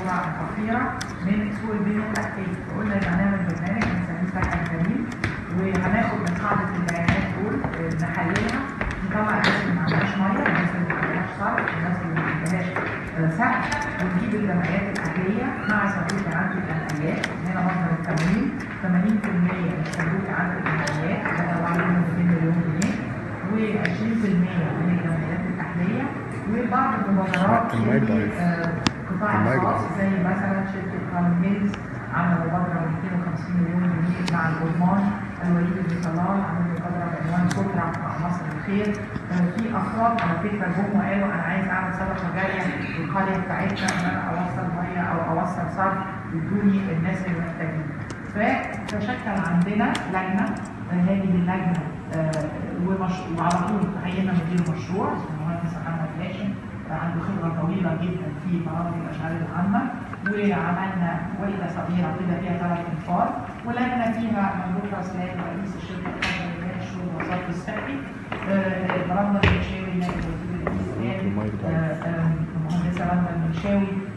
الجرعه الاخيره من سوق البنيه التحتيه فقلنا ان هنعمل برنامج هنسميه سكن كريم وهناخد من قاعده البيانات دول آه، نحللها نطلع الناس اللي ما عندهاش ميه الناس اللي ما عندهاش صرف الناس اللي ما عندهاش آه، سقف ونجيب الجمعيات الاهليه مع صندوق اعاده الجمعيات هنا مصدر التمويل 80% من صندوق اعاده الجمعيات ده طبعا منه 200 مليون جنيه و20% من الجمعيات الاهليه وبعض المبادرات المايك اللي ضعيف. آه، قطاع المايك الخاص ضعيف. زي مثلا شركه كارل هيلز عمل مبادره ب 250 مليون جنيه مع الأورمان الوليد بن طلال عمل مبادره بعنوان سكرة مع مصر الخير آه، في افراد على فكره جم وقالوا انا عايز اعمل صدقه جاريه للقريه بتاعتنا ان انا اوصل ميه او اوصل صرف يدوني الناس المحتاجين فتشكل عندنا لجنه آه، هذه اللجنه آه، ومش... وعلى طول عينا مدير مشروع اسمه المهندس محمد هاشم آه، عنده خبره طويله جدا في برامج الاشغال العامه وعملنا وحده صغيره كده فيها ثلاث انفار ولجنه فيها ممدوح رسلان رئيس الشركه الخاصه بالبناء الشؤون والصرف الصحي آه، رمضان المنشاوي نائب وزير الاسلام المايك ضعيف. آه، آه، المهندسه رمضان المنشاوي